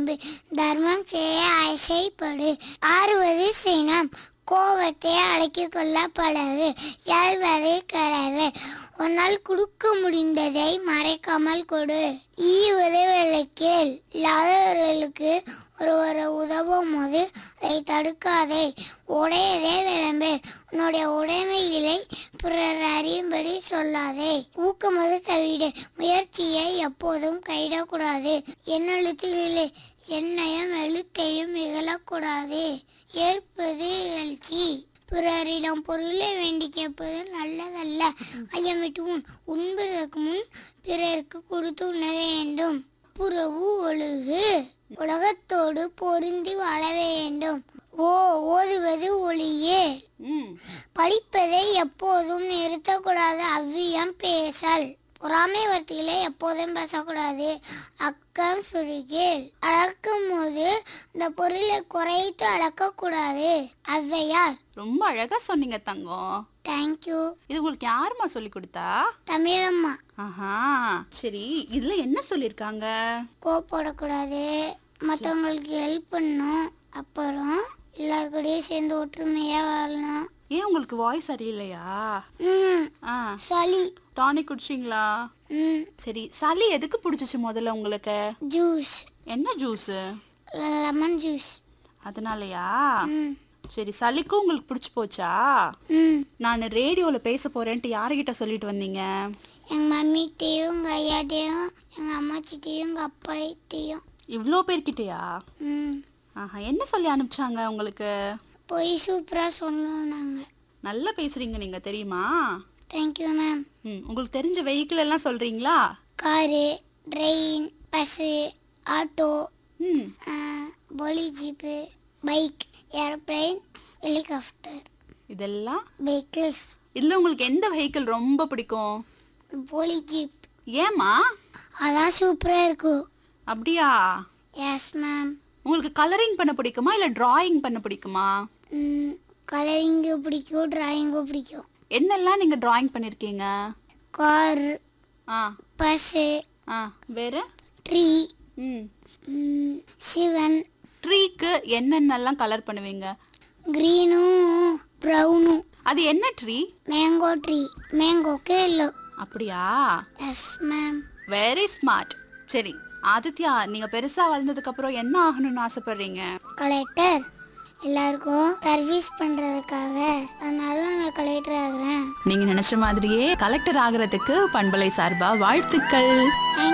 விரும்பு தர்மம் செய்ய ஆசைப்படு ஆறுவது சினம் கோபத்தை அடக்கிக் கொள்ள பழகு இயல்வதை கரவு உன்னால் கொடுக்க முடிந்ததை மறைக்காமல் கொடு ஈவது விளக்கேல் இல்லாதவர்களுக்கு ஒருவரை உதவும் போது அதை தடுக்காதே உடையதே விளம்பு உன்னுடைய உடைமைகளை பிறர் அறியும்படி சொல்லாதே ஊக்கமது தவிடு முயற்சியை எப்போதும் கைவிடக்கூடாது என்னெழுத்துகளே என்னையும் எழுத்தையும் இகழக்கூடாது ஏற்பது இகழ்ச்சி பிறரிடம் பொருளை வேண்டி கேட்பது நல்லதல்ல ஐயம் விட்டு உன் உண்பதற்கு முன் பிறருக்கு கொடுத்து உண்ண வேண்டும் புறவு ஒழுகு உலகத்தோடு பொருந்தி வாழ வேண்டும் ஓ ஓதுவது ஒளியே ம் படிப்பதை எப்போதும் நிறுத்தக்கூடாது அவ்வியம் பேசல் பொறாமை வார்த்தைகளை எப்போதும் பேசக்கூடாது அக்கம் சுருகில் அளக்கும் போது இந்த பொருளை குறைத்து அளக்கக்கூடாது ஔவையார் ரொம்ப அழகா சொன்னீங்க தங்கம் தேங்க்யூ இது உங்களுக்கு யாரும்மா சொல்லி கொடுத்தா தமிழம்மா ஆஹா சரி இதுல என்ன சொல்லிருக்காங்க கோப்படக்கூடாது மற்றவங்களுக்கு ஹெல்ப் பண்ணணும் அப்புறம் எல்லார் கூடயும் சேர்ந்து ஒற்றுமையாக வாழணும் ஏன் உங்களுக்கு வாய்ஸ் சரியில்லையா ம் ஆ சளி டானிக் குடிச்சிங்களா ம் சரி சளி எதுக்கு பிடிச்சிச்சு முதல்ல உங்களுக்கு ஜூஸ் என்ன ஜூஸ் லெமன் ஜூஸ் அதனாலயா ம் சரி சளிக்கும் உங்களுக்கு பிடிச்சி போச்சா ம் நான் ரேடியோவில் பேச போறேன்ட்டு யாருக்கிட்ட சொல்லிட்டு வந்தீங்க எங்கள் மம்மிகிட்டையும் எங்கள் ஐயாட்டையும் எங்கள் அம்மாச்சிட்டையும் எங்கள் அப்பாட்டையும் இவ்வளோ பேர்கிட்டயா ம் ஆஹா என்ன சொல்லி அனுப்பிச்சாங்க உங்களுக்கு போய் சூப்பராக சொல்லணும் நாங்கள் நல்லா பேசுறீங்க நீங்க தெரியுமா தேங்க்யூ மேம் ம் உங்களுக்கு தெரிஞ்ச வெஹிக்கிள் எல்லாம் சொல்றீங்களா காரு ட்ரெயின் பஸ்ஸு ஆட்டோ ம் போலி ஜீப்பு பைக் ஏரோப்ளைன் ஹெலிகாப்டர் இதெல்லாம் வெஹிக்கிள்ஸ் இதுல உங்களுக்கு எந்த வெஹிக்கிள் ரொம்ப பிடிக்கும் போலி ஜீப் ஏமா அதான் சூப்பராக இருக்கும் அப்படியா எஸ் மேம் உங்களுக்கு கலரிங் பண்ண பிடிக்குமா இல்ல டிராயிங் பண்ண பிடிக்குமா கலரிங்கும் பிடிக்கும் டிராயிங்கும் பிடிக்கும் என்னெல்லாம் நீங்க டிராயிங் பண்ணிருக்கீங்க கார் ஆ பஸ்ஸு ஆ வேற ட்ரீ ம் சிவன் ட்ரீக்கு என்னென்னலாம் கலர் பண்ணுவீங்க க்ரீனும் ப்ரௌனும் அது என்ன ட்ரீ மேங்கோ ட்ரீ மேங்கோக்கு எல்லோ அப்படியா எஸ் மேம் வெரி ஸ்மார்ட் சரி ஆதித்யா நீங்க பெருசா வளர்ந்ததுக்கு அப்புறம் என்ன ஆகணும்னு ஆசைப்படுறீங்க கலெக்டர் எல்லாருக்கும் சர்வீஸ் பண்ணுறதுக்காக அதனால நான் கலெக்டர் ஆகுறேன் நீங்க நினைச்ச மாதிரியே கலெக்டர் ஆகிறதுக்கு பண்பலை சார்பா வாழ்த்துக்கள் தேங்க்